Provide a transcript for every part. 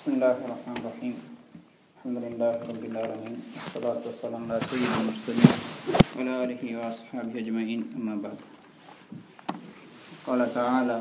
بسم الله الرحمن الرحيم الحمد لله رب العالمين والصلاة والسلام على سيد المرسلين وعلى آله وأصحابه أجمعين أما بعد قال تعالى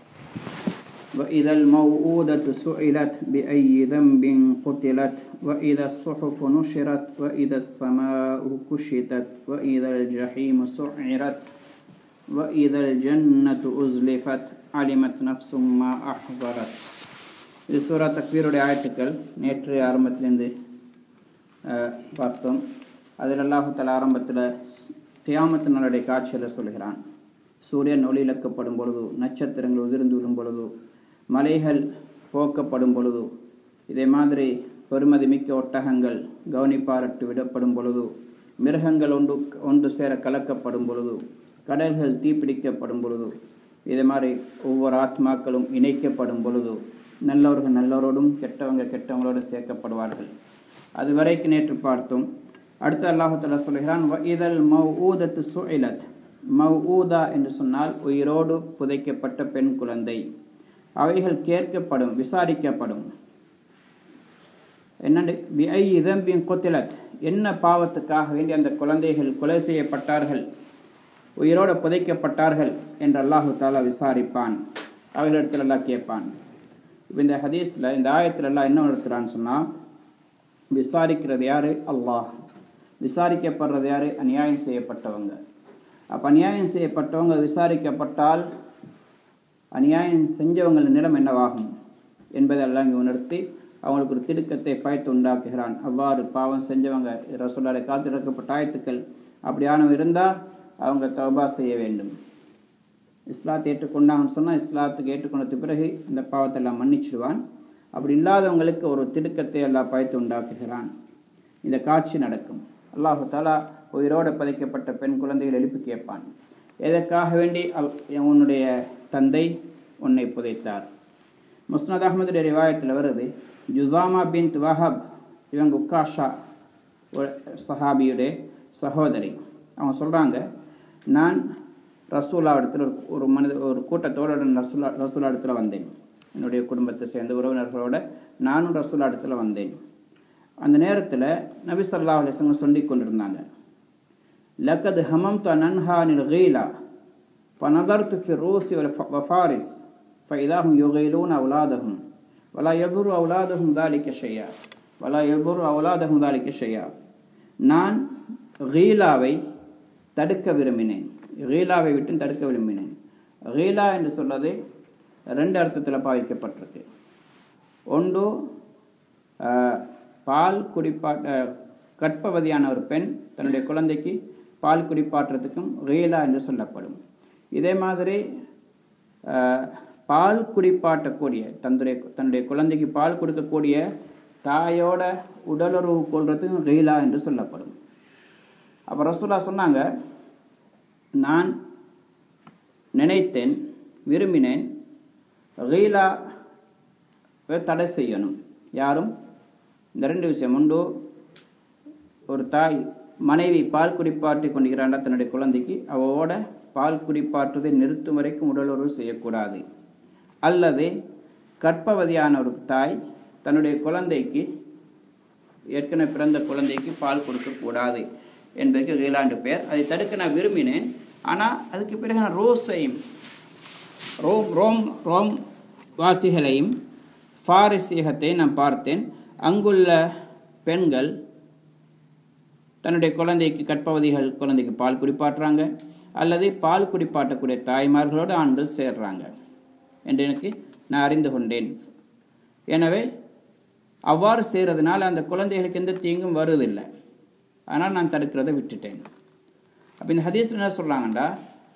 وإذا الموءودة سئلت بأي ذنب قتلت وإذا الصحف نشرت وإذا السماء كشطت وإذا الجحيم سعرت وإذا الجنة أزلفت علمت نفس ما أحضرت இது சூரா தக்வீருடைய ஆயத்துக்கள் நேற்று ஆரம்பத்திலேருந்து அஹ், பார்த்தோம் அதில் அல்லாஹுத்தல ஆரம்பத்தில் தியாமத்து நாளுடைய காட்சியில் சொல்கிறான் சூரியன் ஒளியிழக்கப்படும் பொழுது நட்சத்திரங்கள் உதிர்ந்து விடும் பொழுது மலைகள் போக்கப்படும் பொழுது இதே மாதிரி பெருமதி மிக்க ஒட்டகங்கள் கவனிப்பாரட்டு விடப்படும் பொழுது மிருகங்கள் ஒன்று ஒன்று சேர கலக்கப்படும் பொழுது கடல்கள் தீப்பிடிக்கப்படும் பொழுது இதே மாதிரி ஒவ்வொரு ஆத்மாக்களும் இணைக்கப்படும் பொழுது நல்லவர்கள் நல்லவரோடும் கெட்டவங்க கெட்டவங்களோடும் சேர்க்கப்படுவார்கள் அது வரைக்கும் நேற்று பார்த்தோம் அடுத்து அல்லாஹுத்தலா சொல்கிறான் இதழ் மவ் ஊதத்து சுஇலத் மவ் ஊதா என்று சொன்னால் உயிரோடு புதைக்கப்பட்ட பெண் குழந்தை அவைகள் கேட்கப்படும் விசாரிக்கப்படும் என்னண்டு பிஐ இதம்பின் கொத்திலத் என்ன பாவத்துக்காக வேண்டி அந்த குழந்தைகள் கொலை செய்யப்பட்டார்கள் உயிரோடு புதைக்கப்பட்டார்கள் என்று அல்லாஹு தாலா விசாரிப்பான் அவர்களிடத்தில் எல்லாம் கேட்பான் இப்போ இந்த ஹதீஸில் இந்த ஆயத்துல எல்லாம் என்ன எடுக்கிறான்னு சொன்னால் விசாரிக்கிறது யாரு அல்லாஹ் விசாரிக்கப்படுறது யாரு அநியாயம் செய்யப்பட்டவங்க அப்போ அநியாயம் செய்யப்பட்டவங்க விசாரிக்கப்பட்டால் அநியாயம் செஞ்சவங்கள் நிலம் என்னவாகும் என்பதை எல்லாம் இங்கே உணர்த்தி அவங்களுக்கு ஒரு திடுக்கத்தை பயத்து உண்டாக்குகிறான் அவ்வாறு பாவம் செஞ்சவங்க ரசோல்லாடைய காலத்தில் இறக்கப்பட்ட ஆயத்துக்கள் அப்படியானவ இருந்தால் அவங்க தௌபா செய்ய வேண்டும் இஸ்லாத்தை ஏற்றுக்கொண்டாங்கன்னு சொன்னால் இஸ்லாத்துக்கு ஏற்றுக்கொண்டதுக்கு பிறகு இந்த பாவத்தை எல்லாம் மன்னிச்சிடுவான் அப்படி இல்லாதவங்களுக்கு ஒரு திடுக்கத்தை எல்லாம் பயத்து உண்டாக்குகிறான் இந்த காட்சி நடக்கும் அல்லாஹு தாலா உயிரோடு பதிக்கப்பட்ட பெண் குழந்தைகள் எழுப்பி கேட்பான் எதற்காக வேண்டி அல் உன்னுடைய தந்தை உன்னை புதைத்தார் முஸ்னத் அகமதுடைய ரிவாயத்தில் வருது ஜுசாமா பின் வஹப் இவங்க உக்காஷா ஒரு சஹாபியுடைய சகோதரி அவங்க சொல்கிறாங்க நான் ரசூலா இடத்துல ஒரு ஒரு மனித ஒரு கூட்டத்தோடு ரசூலா ரசூலா இடத்துல வந்தேன் என்னுடைய குடும்பத்தை சேர்ந்த உறவினர்களோட நானும் ரசூலா இடத்துல வந்தேன் அந்த நேரத்தில் நபி சல்லா அலிஸ்லம் சொல்லி கொண்டிருந்தாங்க லக்கது ஹமம் த நன்ஹானில் கீலா فنظرت في الروس والفارس فإذا هم يغيلون أولادهم ولا يضر أولادهم ذلك شيئا ولا يضر أولادهم ذلك شيئا நான் கீலாவை தடுக்க விரும்பினேன் கீலாவை விட்டு தடுக்க விரும்பினேன் கீலா என்று சொல்றது ரெண்டு அர்த்தத்தில் பாவிக்கப்பட்டிருக்கு ஒன்று ஆஹ், பால் குடிப்பாட்ட கற்பவதியான ஒரு பெண் தன்னுடைய குழந்தைக்கு பால் குடிப்பாட்டுறதுக்கும் கீலா என்று சொல்லப்படும் இதே மாதிரி ஆஹ், பால் குடிப்பாட்டக்கூடிய தன்னுடைய தன்னுடைய குழந்தைக்கு பால் கொடுக்கக்கூடிய தாயோட உடலுறவு கொள்றதுக்கும் கீலா என்று சொல்லப்படும் அப்போ ரசூலா சொன்னாங்க நான் நினைத்தேன் விரும்பினேன் கீலாவை தடை செய்யணும் யாரும் இந்த ரெண்டு விஷயம் உண்டு ஒரு தாய் மனைவி பால் குடிப்பாட்டி கொண்டிருக்கிறாண்டா தன்னுடைய குழந்தைக்கு அவளோட பால் குடிப்பாட்டுவதை நிறுத்தும் வரைக்கும் உடலுறவு செய்யக்கூடாது அல்லது கற்பவதியான ஒரு தாய் தன்னுடைய குழந்தைக்கு ஏற்கனவே பிறந்த குழந்தைக்கு பால் கொடுக்கக்கூடாது என்பதற்கு கீழாண்டு பேர் அதை தடுக்க நான் விரும்பினேன் ஆனால் அதுக்கு பிறகு நான் ரோஸையும் ரோம் ரோம் ரோம் வாசிகளையும் பாரிசீகத்தை நான் பார்த்தேன் அங்குள்ள பெண்கள் தன்னுடைய குழந்தைக்கு கற்பவதிகள் குழந்தைக்கு பால் குடிப்பாட்டுறாங்க அல்லது பால் குடிப்பாட்டக்கூடிய தாய்மார்களோடு ஆண்கள் சேர்றாங்க என்று எனக்கு நான் அறிந்து கொண்டேன் எனவே அவ்வாறு செய்கிறதுனால அந்த குழந்தைகளுக்கு எந்த தீங்கும் வருவதில்லை அதனால் நான் தடுக்கிறதை விட்டுட்டேன் அப்போ இந்த ஹதீஸ் என்ன சொல்கிறாங்கண்டா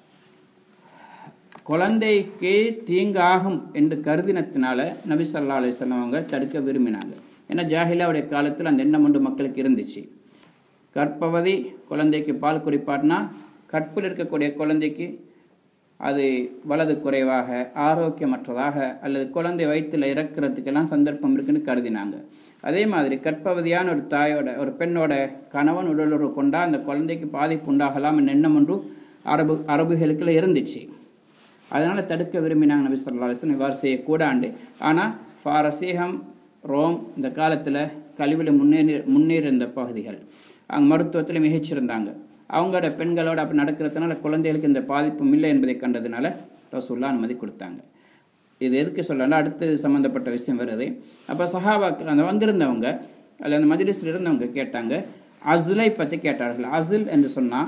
குழந்தைக்கு தீங்காகும் என்று கருதினத்தினால நபி சல்லா அலிஸ்லாம் அவங்க தடுக்க விரும்பினாங்க ஏன்னா ஜாஹிலாவுடைய காலத்தில் அந்த எண்ணம் ஒன்று மக்களுக்கு இருந்துச்சு கற்பவதி குழந்தைக்கு பால் குடிப்பாட்டினா கற்பில் இருக்கக்கூடிய குழந்தைக்கு அது வலது குறைவாக ஆரோக்கியமற்றதாக அல்லது குழந்தை வயிற்றில் இறக்கிறதுக்கெல்லாம் சந்தர்ப்பம் இருக்குன்னு கருதினாங்க அதே மாதிரி கற்பவதியான ஒரு தாயோட ஒரு பெண்ணோட கணவன் உடலுறவு கொண்டா அந்த குழந்தைக்கு பாதிப்பு உண்டாகலாம் என்ற எண்ணம் ஒன்று அரபு அரபுகளுக்குள்ள இருந்துச்சு அதனால் தடுக்க விரும்பினாங்க நபி சொல்லா அலிஸ்லம் இவ்வாறு செய்யக்கூடாண்டு ஆனால் ஃபாரசீகம் ரோம் இந்த காலத்தில் கல்வியில் முன்னேறி முன்னேறியிருந்த பகுதிகள் அவங்க மருத்துவத்தில் மிகச்சிருந்தாங்க அவங்களோட பெண்களோட அப்படி நடக்கிறதுனால குழந்தைகளுக்கு இந்த பாதிப்பும் இல்லை என்பதை கண்டதுனால ரசூல்லா அனுமதி கொடுத்தாங்க இது எதுக்கு சொல்லலாம் அடுத்து சம்மந்தப்பட்ட விஷயம் வருது அப்போ சஹாபாக்கள் அந்த வந்திருந்தவங்க அதில் அந்த மஜ்லிஸில் இருந்தவங்க கேட்டாங்க அஸ்லை பற்றி கேட்டார்கள் அஸ்ல் என்று சொன்னால்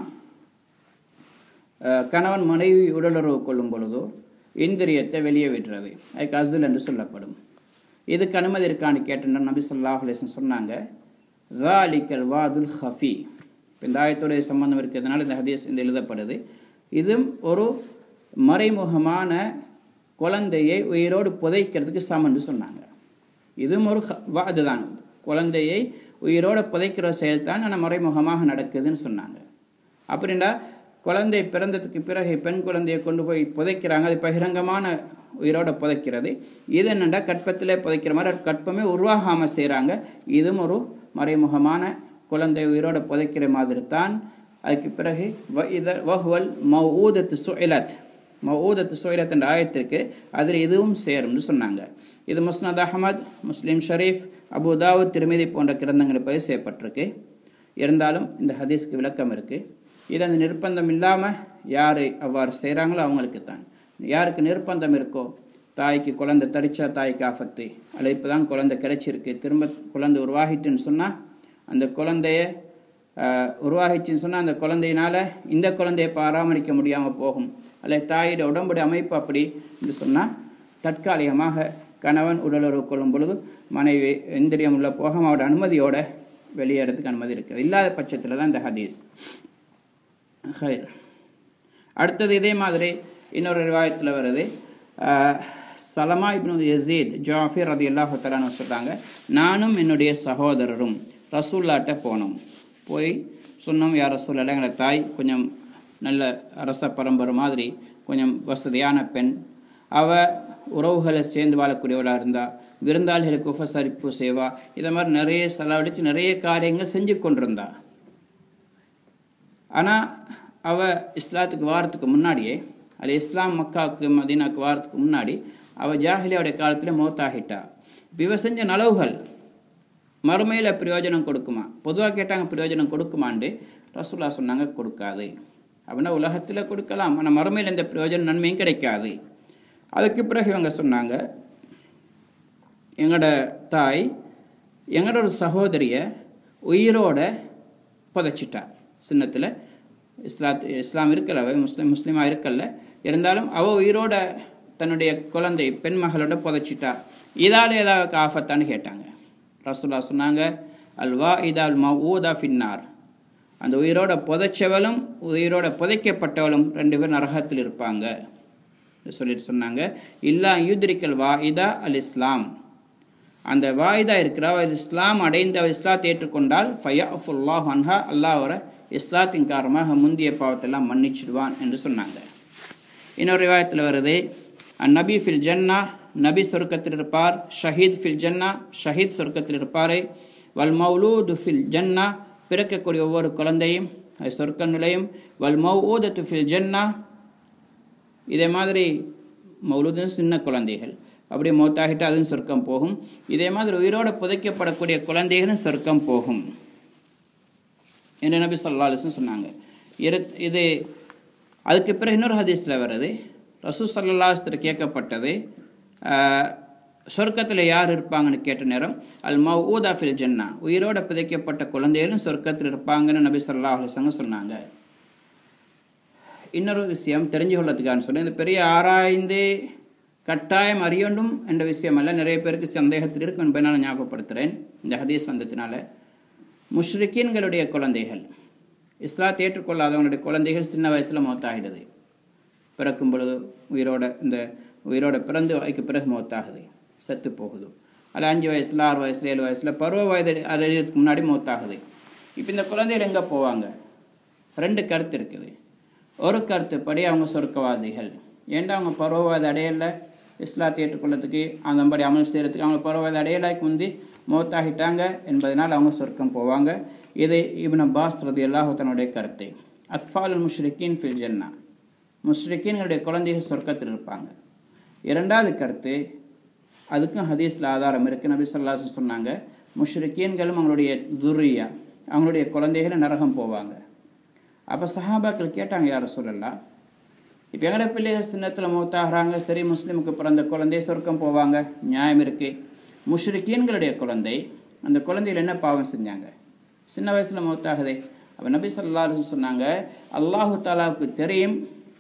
கணவன் மனைவி உடலுறவு கொள்ளும் பொழுதோ இந்திரியத்தை வெளியே விடுறது அதுக்கு அஸ்ல் என்று சொல்லப்படும் இதுக்கு அனுமதி இருக்கான்னு கேட்டேன் நபி சொல்லாஹ் அலிஸ்லம் சொன்னாங்க தாலிக்கல் வாதுல் ஹஃபி இப்போ இந்த ஆயத்தோடைய சம்பந்தம் இருக்கிறதுனால இந்த ஹதீஸ் இந்த எழுதப்படுது இதுவும் ஒரு மறைமுகமான குழந்தையை உயிரோடு புதைக்கிறதுக்கு சமன்னு சொன்னாங்க இதுவும் ஒரு அதுதான் குழந்தையை உயிரோடு புதைக்கிற செயல் தான் ஆனால் மறைமுகமாக நடக்குதுன்னு சொன்னாங்க அப்படின்னா குழந்தை பிறந்ததுக்கு பிறகு பெண் குழந்தையை கொண்டு போய் புதைக்கிறாங்க அது பகிரங்கமான உயிரோட புதைக்கிறது இது என்னென்னா கற்பத்திலே புதைக்கிற மாதிரி கற்பமே உருவாகாமல் செய்கிறாங்க இதுவும் ஒரு மறைமுகமான குழந்தை உயிரோட புதைக்கிற மாதிரி தான் அதுக்கு பிறகு வஹுவல் மவுதத்து சுயலத் மவுதத்து சுயலத் என்ற ஆயத்திற்கு அதில் இதுவும் சேரும்னு சொன்னாங்க இது முஸ்னத் அகமது முஸ்லீம் ஷரீஃப் அபுதாவுத் திருமதி போன்ற கிரந்தங்கள் பதிவு செய்யப்பட்டிருக்கு இருந்தாலும் இந்த ஹதீஸ்க்கு விளக்கம் இருக்குது இது அந்த நிர்பந்தம் இல்லாமல் யார் அவ்வாறு செய்கிறாங்களோ அவங்களுக்கு தான் யாருக்கு நிர்பந்தம் இருக்கோ தாய்க்கு குழந்தை தரிச்சா தாய்க்கு ஆபத்து அல்லது இப்போ தான் குழந்தை கிடைச்சிருக்கு திரும்ப குழந்தை உருவாகிட்டுன்னு சொன்னால் அந்த குழந்தைய உருவாகிச்சுன்னு சொன்னால் அந்த குழந்தையினால் இந்த குழந்தையை பராமரிக்க முடியாமல் போகும் அல்லது தாயோட உடம்புடைய அமைப்பு அப்படி என்று சொன்னால் தற்காலிகமாக கணவன் உடலுறவு கொள்ளும் பொழுது மனைவி இந்திரியம் உள்ள போக அவரோட அனுமதியோட வெளியேறதுக்கு அனுமதி இருக்குது இல்லாத பட்சத்தில் தான் இந்த ஹதீஸ் ஹைர் அடுத்தது இதே மாதிரி இன்னொரு ரிவாயத்தில் வருது சலமா இப்னு யசீத் ஜாஃபிர் ரதி அல்லாஹு தலான்னு சொல்கிறாங்க நானும் என்னுடைய சகோதரரும் ரசூல்லாட்ட போனோம் போய் சொன்னோம் யார் ரசூல்லா எங்களை தாய் கொஞ்சம் நல்ல அரச பரம்பரை மாதிரி கொஞ்சம் வசதியான பெண் அவ உறவுகளை சேர்ந்து வாழக்கூடியவளாக இருந்தா விருந்தாளிகளுக்கு உபசரிப்பு செய்வா இதை மாதிரி நிறைய செலவழித்து நிறைய காரியங்கள் செஞ்சு கொண்டிருந்தா ஆனால் அவ இஸ்லாத்துக்கு வாரத்துக்கு முன்னாடியே அது இஸ்லாம் மக்காவுக்கு மதீனாவுக்கு வாரத்துக்கு முன்னாடி அவள் ஜாஹிலியாவுடைய காலத்தில் மௌத்தாகிட்டா இப்போ இவ செஞ்ச நலவுகள் மறுமையில் பிரயோஜனம் கொடுக்குமா பொதுவாக கேட்டாங்க பிரயோஜனம் கொடுக்குமாண்டு ரசூல்லா சொன்னாங்க கொடுக்காது அப்படின்னா உலகத்தில் கொடுக்கலாம் ஆனால் மறுமையில் எந்த பிரயோஜனம் நன்மையும் கிடைக்காது அதுக்கு பிறகு இவங்க சொன்னாங்க எங்களோட தாய் எங்களோட ஒரு சகோதரியை உயிரோட புதைச்சிட்டா சின்னத்தில் இஸ்லாத் இஸ்லாம் இருக்கல அவ முஸ்லீம் முஸ்லீமாக இருக்கல இருந்தாலும் அவள் உயிரோட தன்னுடைய குழந்தை பெண் மகளோட புதைச்சிட்டா இதால் ஏதாவது ஆஃபத்தான்னு கேட்டாங்க ரசூல்லா சொன்னாங்க அல்வா இதால் மா ஊதா ஃபின்னார் அந்த உயிரோட புதைச்சவளும் உயிரோட புதைக்கப்பட்டவளும் ரெண்டு பேரும் நரகத்தில் இருப்பாங்க சொல்லிட்டு சொன்னாங்க இல்லா யூத்ரிக்கல் வாயிதா அல் இஸ்லாம் அந்த வாயிதா இருக்கிற அவர் இஸ்லாம் அடைந்து அவர் இஸ்லாத்தை ஏற்றுக்கொண்டால் ஃபயாஃபுல்லாஹ் அன்ஹா அல்லாஹ் அவரை இஸ்லாத்தின் காரணமாக முந்திய பாவத்தெல்லாம் மன்னிச்சிடுவான் என்று சொன்னாங்க இன்னொரு விவாயத்தில் வருது நபி ஃபில் ஜன்னா நபி சொர்க்கத்தில் இருப்பார் ஷஹீத் ஃபில் ஜன்னா ஷஹீத் சொர்க்கத்தில் இருப்பார் வல் மௌலூது ஃபில் ஜன்னா பிறக்கக்கூடிய ஒவ்வொரு குழந்தையும் அது சொர்க்க நிலையும் வல் மௌஊதத்து ஃபில் ஜன்னா இதே மாதிரி மௌலூதுன்னு சின்ன குழந்தைகள் அப்படியே மௌத்தாகிட்டு அதுவும் சொர்க்கம் போகும் இதே மாதிரி உயிரோடு புதைக்கப்படக்கூடிய குழந்தைகளும் சொர்க்கம் போகும் என்று நபி சொல்லா அலிஸ்னு சொன்னாங்க இரு இது அதுக்கு பிறகு இன்னொரு ஹதீஸில் வருது ரசூ சல்லாஸ்தில் கேட்கப்பட்டது சொர்க்கத்தில் யார் இருப்பாங்கன்னு கேட்ட நேரம் அல் மவுதா ஃபில் ஜன்னா உயிரோட புதைக்கப்பட்ட குழந்தைகளும் சொர்க்கத்தில் இருப்பாங்கன்னு நபி சொல்லா அலிசங்க சொன்னாங்க இன்னொரு விஷயம் தெரிஞ்சு கொள்ளதுக்கான்னு சொல்லி இந்த பெரிய ஆராய்ந்து கட்டாயம் அறியண்டும் என்ற விஷயம் அல்ல நிறைய பேருக்கு சந்தேகத்தில் இருக்கும் என்பதை நான் ஞாபகப்படுத்துகிறேன் இந்த ஹதீஸ் வந்ததுனால முஷ்ரிக்கீன்களுடைய குழந்தைகள் இஸ்லாத்தை ஏற்றுக்கொள்ளாதவங்களுடைய குழந்தைகள் சின்ன வயசில் மௌத்தாகிடுது பிறக்கும் பொழுது உயிரோட இந்த உயிரோட பிறந்து வைக்க பிறகு மௌத்தாகுது செத்து போகுது அது அஞ்சு வயசில் ஆறு வயசில் ஏழு வயசில் பருவ வயது அடையிறதுக்கு முன்னாடி மௌத்தாகுது இப்போ இந்த குழந்தைகள் எங்கே போவாங்க ரெண்டு கருத்து இருக்குது ஒரு கருத்துப்படி அவங்க சொர்க்கவாதிகள் ஏன்டா அவங்க பருவவாத அடையலை இஸ்லாத்தை ஏற்றுக்கொள்ளத்துக்கு அந்தபடி அமல் செய்கிறதுக்கு அவங்க பருவவாத அடையலாய்க்கு முந்தி மௌத்தாகிட்டாங்க என்பதனால் அவங்க சொர்க்கம் போவாங்க இது இவன் அப்பாஸ் ரதி அல்லாஹத்தனுடைய கருத்து அத்ஃபால் முஷ்ரிக்கின் ஃபில் ஜன்னா முஷ்ரிக்கீன்களுடைய குழந்தைகள் சொர்க்கத்தில் இருப்பாங்க இரண்டாவது கருத்து அதுக்கும் ஹதீஸில் ஆதாரம் இருக்குது நபி சொல்லாசன் சொன்னாங்க முஷ்ரிக்கீன்களும் அவங்களுடைய துரியா அவங்களுடைய குழந்தைகளும் நரகம் போவாங்க அப்போ சஹாபாக்கள் கேட்டாங்க யார சொல்லலாம் இப்போ எங்கட பிள்ளைகள் சின்னத்தில் மூத்தாகிறாங்க சரி முஸ்லீமுக்கு பிறந்த குழந்தை சொர்க்கம் போவாங்க நியாயம் இருக்குது முஷ்ரிக்கீன்களுடைய குழந்தை அந்த குழந்தையில் என்ன பாவம் செஞ்சாங்க சின்ன வயசில் மூத்தாகுதே அப்போ நபி சொல்லா சொன்னாங்க அல்லாஹு தாலாவுக்கு தெரியும்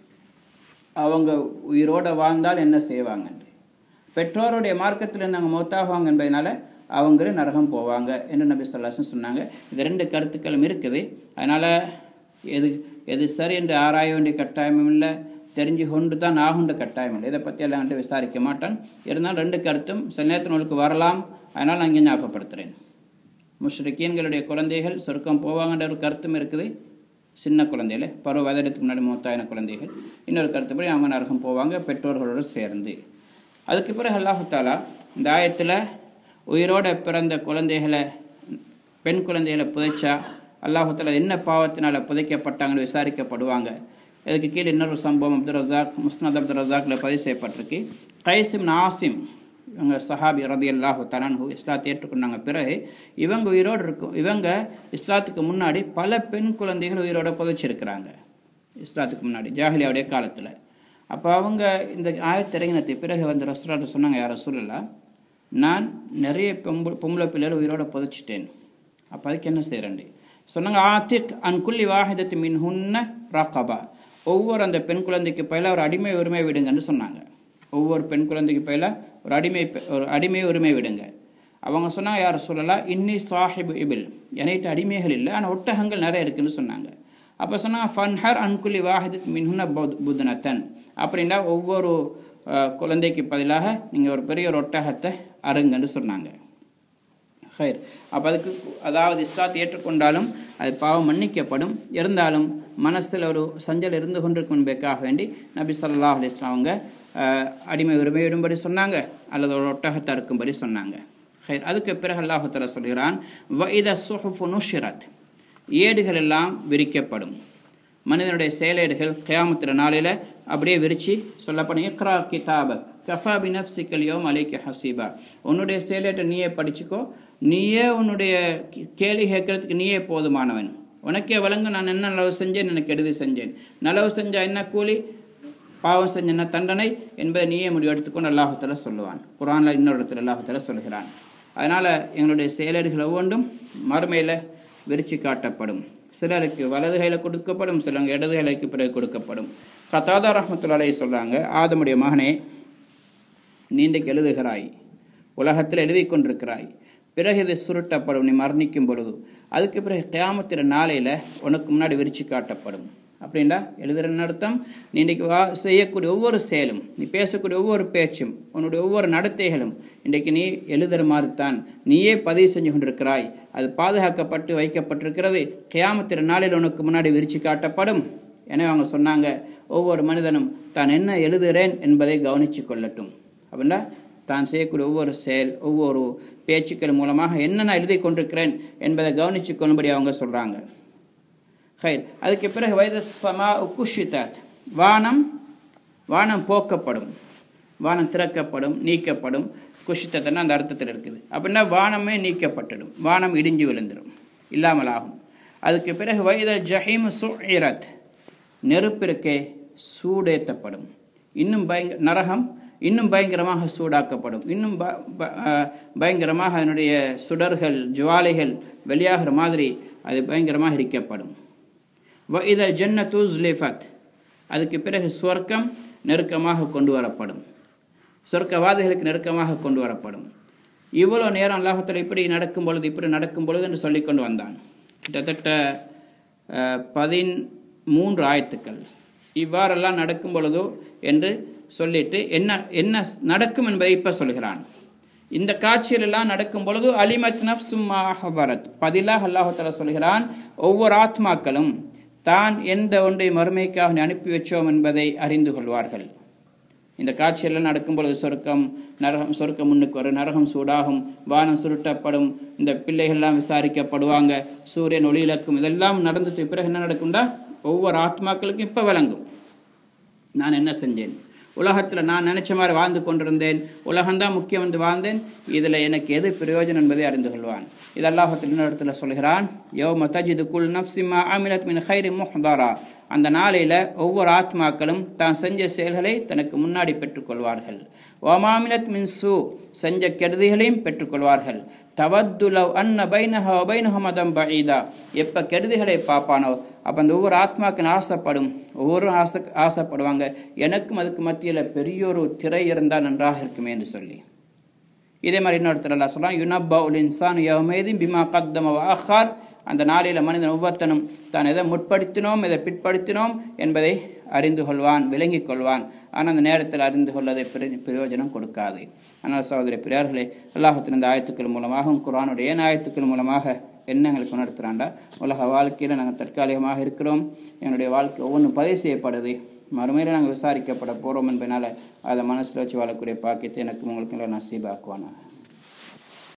அவங்க உயிரோடு வாழ்ந்தால் என்ன செய்வாங்கன்று பெற்றோருடைய மார்க்கத்தில் இருந்து அவங்க மௌத்தாகுவாங்க என்பதனால அவங்களும் நரகம் போவாங்க என்று நபி சொல்லாசன் சொன்னாங்க இது ரெண்டு கருத்துக்களும் இருக்குது அதனால் எது எது சரி என்று ஆராய வேண்டிய கட்டாயமும் இல்லை தெரிஞ்சு கொண்டு தான் ஆகுண்ட கட்டாயம் இல்லை இதை பற்றி எல்லாம் என்கிட்ட விசாரிக்க மாட்டேன் இருந்தாலும் ரெண்டு கருத்தும் சில நேரத்தில் உங்களுக்கு வரலாம் அதனால் நான் இங்கே ஞாபகப்படுத்துகிறேன் முஷ்ரிக்கீன்களுடைய குழந்தைகள் சொர்க்கம் போவாங்கன்ற ஒரு கருத்தும் இருக்குது சின்ன குழந்தைகள் பருவ வயதத்துக்கு முன்னாடி மூத்தாயின குழந்தைகள் இன்னொரு கருத்துப்படி அவங்க நரகம் போவாங்க பெற்றோர்களோடு சேர்ந்து அதுக்கு பிறகு அல்லாஹாலா இந்த ஆயத்தில் உயிரோட பிறந்த குழந்தைகளை பெண் குழந்தைகளை புதைச்சா அல்லாஹாலா என்ன பாவத்தினால் புதைக்கப்பட்டாங்கன்னு விசாரிக்கப்படுவாங்க இதுக்கு கீழே இன்னொரு சம்பவம் அப்துல் ரசாக் முஸ்னத் அப்துல் ரசாக்ல பதிவு செய்யப்பட்டிருக்கு கைசிம் நாசிம் இவங்க சஹாபி ரதி அல்லாஹு தலான்ஹு இஸ்லாத்தை ஏற்றுக்கொண்டாங்க பிறகு இவங்க உயிரோடு இருக்கும் இவங்க இஸ்லாத்துக்கு முன்னாடி பல பெண் குழந்தைகள் உயிரோட புதைச்சிருக்கிறாங்க இஸ்லாத்துக்கு முன்னாடி ஜாஹிலியாவுடைய காலத்தில் அப்போ அவங்க இந்த ஆயத்திறங்கினத்தை பிறகு வந்து ரசூலாட்ட சொன்னாங்க யார் ரசூலல்லா நான் நிறைய பொம்பு பொம்பளை பிள்ளைகள் உயிரோட புதைச்சிட்டேன் அப்போ அதுக்கு என்ன செய்கிறேன்டி சொன்னாங்க ஆத்திக் அன் குல்லி வாஹிதத்து மின் ஹுன்ன ராக்கபா ஒவ்வொரு அந்த பெண் குழந்தைக்கு பயில ஒரு அடிமை உரிமை விடுங்கன்னு சொன்னாங்க ஒவ்வொரு பெண் குழந்தைக்கு பயில ஒரு அடிமை ஒரு அடிமை உரிமை விடுங்க அவங்க சொன்னாங்க யார் சொல்லலாம் இன்னி சாஹிப் இபில் என்கிட்ட அடிமைகள் இல்லை ஆனால் ஒட்டகங்கள் நிறைய இருக்குன்னு சொன்னாங்க அப்போ சொன்னாங்க ஃபன்ஹர் அன்குலி வாஹித் மின்ஹுன புதனத்தன் அப்படின்னா ஒவ்வொரு குழந்தைக்கு பதிலாக நீங்கள் ஒரு பெரிய ஒரு ஒட்டகத்தை அருங்கன்னு சொன்னாங்க ஹைர் அப்போ அதுக்கு அதாவது இஸ்லாத்தை ஏற்றுக்கொண்டாலும் அது பாவம் மன்னிக்கப்படும் இருந்தாலும் மனசில் ஒரு சஞ்சல் இருந்து கொண்டிருக்கும் என்பதற்காக வேண்டி நபி சொல்லா அலிஸ்லாம் அவங்க அடிமை உரிமையிடும்படி சொன்னாங்க அல்லது ஒரு ஒட்டகத்தை இருக்கும்படி சொன்னாங்க ஹைர் அதுக்கு பிறகு அல்லாஹுத்தலா சொல்கிறான் வைத சுஹுஃபு நுஷிரத் ஏடுகள் எல்லாம் விரிக்கப்படும் மனிதனுடைய செயலேடுகள் கயாமத்திர நாளையில் அப்படியே விரித்து சொல்லப்படும் இக்ரா கிதாபக் கஃபா பி நஃப்சிக்கல் யோம் அலைக்கு ஹசீபா உன்னுடைய செயலேட்டை நீயே படிச்சுக்கோ நீயே உன்னுடைய கேள்வி கேட்கறதுக்கு நீயே போதுமானவன் உனக்கே வழங்க நான் என்ன நலவு செஞ்சேன் எனக்கு கெடுதி செஞ்சேன் நலவு செஞ்சா என்ன கூலி பாவம் செஞ்ச என்ன தண்டனை என்பதை நீயே முடிவு எடுத்துக்கொண்டு அல்லாஹுத்தல சொல்லுவான் குரானில் இன்னொரு இடத்துல அல்லாஹுத்தல சொல்கிறான் அதனால் எங்களுடைய செயலர்கள் ஒவ்வொன்றும் மறுமையில் விரிச்சு காட்டப்படும் சிலருக்கு வலது கையில் கொடுக்கப்படும் சிலருக்கு இடது கைக்கு பிறகு கொடுக்கப்படும் கத்தாதா ரஹமத்துல்லாலே சொல்கிறாங்க ஆதமுடைய மகனே நீண்டைக்கு எழுதுகிறாய் உலகத்தில் எழுதி கொண்டிருக்கிறாய் பிறகு இது சுருட்டப்படும் நீ மரணிக்கும் பொழுது அதுக்கு பிறகு கியாமத்திர நாளையில் உனக்கு முன்னாடி விரிச்சு காட்டப்படும் அப்படின்டா எழுதுறன்னு அர்த்தம் நீ இன்றைக்கு வா செய்யக்கூடிய ஒவ்வொரு செயலும் நீ பேசக்கூடிய ஒவ்வொரு பேச்சும் உன்னுடைய ஒவ்வொரு நடத்தைகளும் இன்றைக்கு நீ எழுதுகிற மாதிரி தான் நீயே பதிவு செஞ்சு கொண்டிருக்கிறாய் அது பாதுகாக்கப்பட்டு வைக்கப்பட்டிருக்கிறது கியாமத்திர நாளில் உனக்கு முன்னாடி விரிச்சு காட்டப்படும் எனவே அவங்க சொன்னாங்க ஒவ்வொரு மனிதனும் தான் என்ன எழுதுகிறேன் என்பதை கவனித்து கொள்ளட்டும் அப்படின்னா தான் செய்யக்கூடிய ஒவ்வொரு செயல் ஒவ்வொரு பேச்சுக்கள் மூலமாக என்ன நான் எழுதி கொண்டிருக்கிறேன் என்பதை கவனித்து கொள்ளும்படி அவங்க சொல்கிறாங்க ஹைர் அதுக்கு பிறகு வைத சமா உக்குஷிதாத் வானம் வானம் போக்கப்படும் வானம் திறக்கப்படும் நீக்கப்படும் குஷித்தத்தன அந்த அர்த்தத்தில் இருக்குது அப்படின்னா வானமே நீக்கப்பட்டுடும் வானம் இடிஞ்சு விழுந்துடும் இல்லாமல் ஆகும் அதுக்கு பிறகு வைத ஜஹீம் சுஇரத் நெருப்பிற்கே சூடேற்றப்படும் இன்னும் பயங்க நரகம் இன்னும் பயங்கரமாக சூடாக்கப்படும் இன்னும் பயங்கரமாக அதனுடைய சுடர்கள் ஜுவாலைகள் வெளியாகிற மாதிரி அது பயங்கரமாக எரிக்கப்படும் இத ஜன்னத்து ஜுலிஃபத் அதுக்கு பிறகு சொர்க்கம் நெருக்கமாக கொண்டு வரப்படும் சொர்க்கவாதிகளுக்கு நெருக்கமாக கொண்டு வரப்படும் இவ்வளோ நேரம் அல்லாஹத்தில் இப்படி நடக்கும் பொழுது இப்படி நடக்கும் பொழுது என்று சொல்லிக்கொண்டு வந்தான் கிட்டத்தட்ட பதிமூன்று ஆயத்துக்கள் இவ்வாறெல்லாம் நடக்கும் பொழுதோ என்று சொல்லிட்டு என்ன என்ன நடக்கும் என்பதை இப்போ சொல்கிறான் இந்த காட்சியிலெல்லாம் நடக்கும் பொழுது அலிமத் நப்சுமாஹரத் பதிலாக அல்லாஹால சொல்கிறான் ஒவ்வொரு ஆத்மாக்களும் தான் எந்த ஒன்றை மறுமைக்காக அனுப்பி வச்சோம் என்பதை அறிந்து கொள்வார்கள் இந்த காட்சியெல்லாம் நடக்கும் பொழுது சொர்க்கம் நரகம் சொர்க்கம் முன்னுக்கு வரும் நரகம் சூடாகும் வானம் சுருட்டப்படும் இந்த பிள்ளைகள்லாம் விசாரிக்கப்படுவாங்க சூரியன் ஒளியிலக்கும் இதெல்லாம் நடந்ததுக்கு பிறகு என்ன நடக்கும்டா ஒவ்வொரு ஆத்மாக்களுக்கும் இப்போ விளங்கும் நான் என்ன செஞ்சேன் உலகத்தில் நான் நினைச்ச மாதிரி வாழ்ந்து கொண்டிருந்தேன் உலகம்தான் முக்கியம் என்று வாழ்ந்தேன் இதில் எனக்கு எது பிரயோஜனம் என்பதை அறிந்து கொள்வான் இது அல்லாஹத்தில் இன்னொரு இடத்துல சொல்கிறான் யோ மத்தஜிது குல் நப்சிமா அமிலத் மின் ஹைரி முஹ்தாரா அந்த நாளையில் ஒவ்வொரு ஆத்மாக்களும் தான் செஞ்ச செயல்களை தனக்கு முன்னாடி பெற்றுக்கொள்வார்கள் ஓமாமிலத் மின் சு செஞ்ச கெடுதிகளையும் பெற்றுக்கொள்வார்கள் தவத்துலவ் அன்ன பைனஹ பைனஹமதம் பஈதா எப்போ கெடுதிகளை பார்ப்பானோ அப்போ அந்த ஒவ்வொரு ஆத்மாக்கு ஆசைப்படும் ஒவ்வொரு ஆசை ஆசைப்படுவாங்க எனக்கும் அதுக்கு மத்தியில் பெரியொரு திரை இருந்தால் நன்றாக இருக்குமே என்று சொல்லி இதே மாதிரி இன்னொருத்தர் அல்லா சொல்லலாம் யுனப்பா உல் இன்சான் யவமேதின் பிமா கத்தம ஆஹார் அந்த நாளில் மனிதன் ஒவ்வொருத்தனும் தான் எதை முற்படுத்தினோம் எதை பிற்படுத்தினோம் என்பதை அறிந்து கொள்வான் விளங்கிக் கொள்வான் ஆனால் அந்த நேரத்தில் அறிந்து கொள்ளதை பிரயோஜனம் கொடுக்காது ஆனால் சகோதரி பிரியார்களே அல்லாஹத்தின் இந்த ஆயத்துக்கள் மூலமாகவும் குரானுடைய ஏன் ஆயத்துக்கள் மூலமாக என்ன எங்களுக்கு உணர்த்துறாண்டா உலக வாழ்க்கையில் நாங்கள் தற்காலிகமாக இருக்கிறோம் எங்களுடைய வாழ்க்கை ஒவ்வொன்றும் பதிவு செய்யப்படுது மறுமையில் நாங்கள் விசாரிக்கப்பட போகிறோம் என்பதனால் அதை மனசில் வச்சு வாழக்கூடிய பாக்கியத்தை எனக்கு உங்களுக்கு நசீபாக்குவானாக